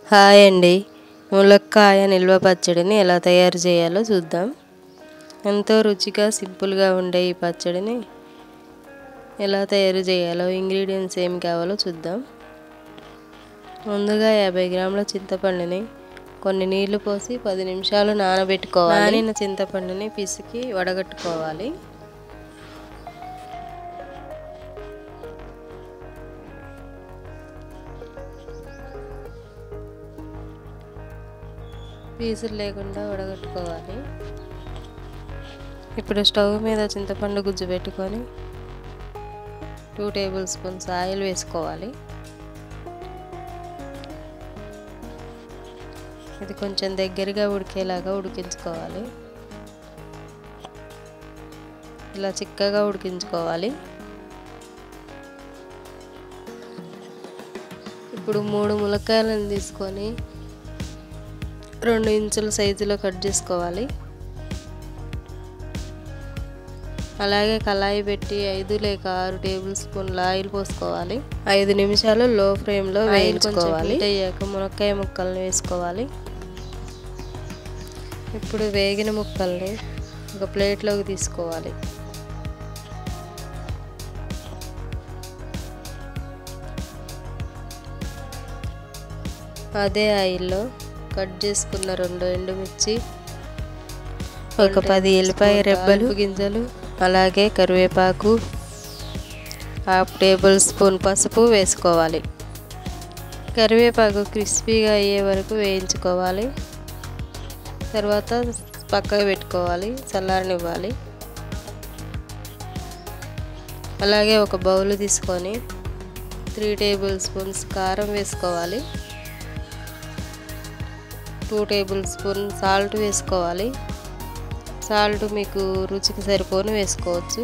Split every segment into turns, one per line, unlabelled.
hi అండి ములక్కాయ నిల్వ పచ్చడిని ఎలా తయారు చేయాలో చూద్దాం ఎంతో రుచిగా సింపుల్గా ఉండే ఈ పచ్చడిని ఎలా తయారు చేయాలో ఇంగ్రీడియంట్స్ ఏం కావాలో చూద్దాం ముందుగా యాభై గ్రాముల చింతపండుని కొన్ని నీళ్లు పోసి పది నిమిషాలు నానబెట్టుకోవాలి నానిన చింతపండుని పిసికి వడగట్టుకోవాలి పీసులు లేకుండా వడగట్టుకోవాలి ఇప్పుడు స్టవ్ మీద చింతపండు గుజ్జు పెట్టుకొని టూ టేబుల్ స్పూన్స్ ఆయిల్ వేసుకోవాలి ఇది కొంచెం దగ్గరగా ఉడికేలాగా ఉడికించుకోవాలి ఇలా చిక్కగా ఉడికించుకోవాలి ఇప్పుడు మూడు ములక్కాయలను తీసుకొని రెండు ఇంచుల సైజులో కట్ చేసుకోవాలి అలాగే కళాయి పెట్టి ఐదు లేక ఆరు టేబుల్ స్పూన్ల ఆయిల్ పోసుకోవాలి ఐదు నిమిషాలు లో ఫ్లేమ్లో వేయించుకోవాలి అయ్యాక మునక్కాయ ముక్కల్ని వేసుకోవాలి ఇప్పుడు వేగిన ముక్కల్ని ఒక ప్లేట్లోకి తీసుకోవాలి అదే ఆయిల్లో కట్ చేసుకున్న రెండు ఎండుమిర్చి ఒక పది ఎల్లిపాయ రెబ్బలు గింజలు అలాగే కరివేపాకు హాఫ్ టేబుల్ స్పూన్ పసుపు వేసుకోవాలి కరివేపాకు క్రిస్పీగా అయ్యే వరకు వేయించుకోవాలి తర్వాత పక్కకు పెట్టుకోవాలి చల్లారనివ్వాలి అలాగే ఒక బౌల్ తీసుకొని త్రీ టేబుల్ స్పూన్స్ కారం వేసుకోవాలి టూ టేబుల్ స్పూన్ సాల్ట్ వేసుకోవాలి సాల్ట్ మీకు రుచికి సరిపోను వేసుకోవచ్చు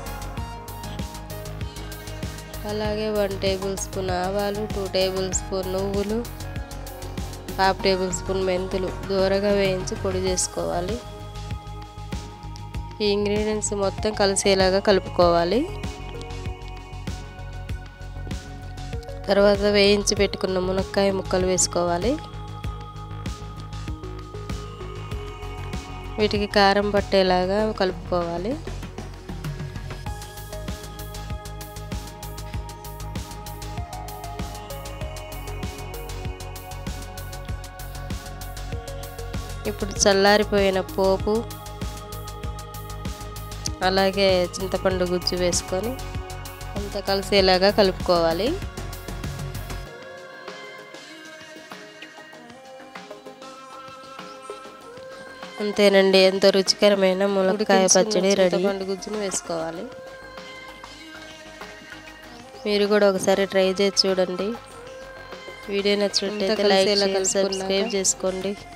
అలాగే వన్ టేబుల్ స్పూన్ ఆవాలు టూ టేబుల్ స్పూన్ నువ్వులు హాఫ్ టేబుల్ స్పూన్ మెంతులు దూరగా వేయించి పొడి చేసుకోవాలి ఈ ఇంగ్రీడియంట్స్ మొత్తం కలిసేలాగా కలుపుకోవాలి తర్వాత వేయించి పెట్టుకున్న మునక్కాయ ముక్కలు వేసుకోవాలి వీటికి కారం పట్టేలాగా కలుపుకోవాలి ఇప్పుడు చల్లారిపోయిన పోపు అలాగే చింతపండు గుజ్జు వేసుకొని అంతా కలిసేలాగా కలుపుకోవాలి అంతేనండి ఎంతో రుచికరమైన ములక్కాయ పచ్చడి రెడీ పండు గుజ్జును వేసుకోవాలి మీరు కూడా ఒకసారి ట్రై చేసి చూడండి వీడియో నచ్చినట్లయితే లైక్ సబ్స్క్రైబ్ చేసుకోండి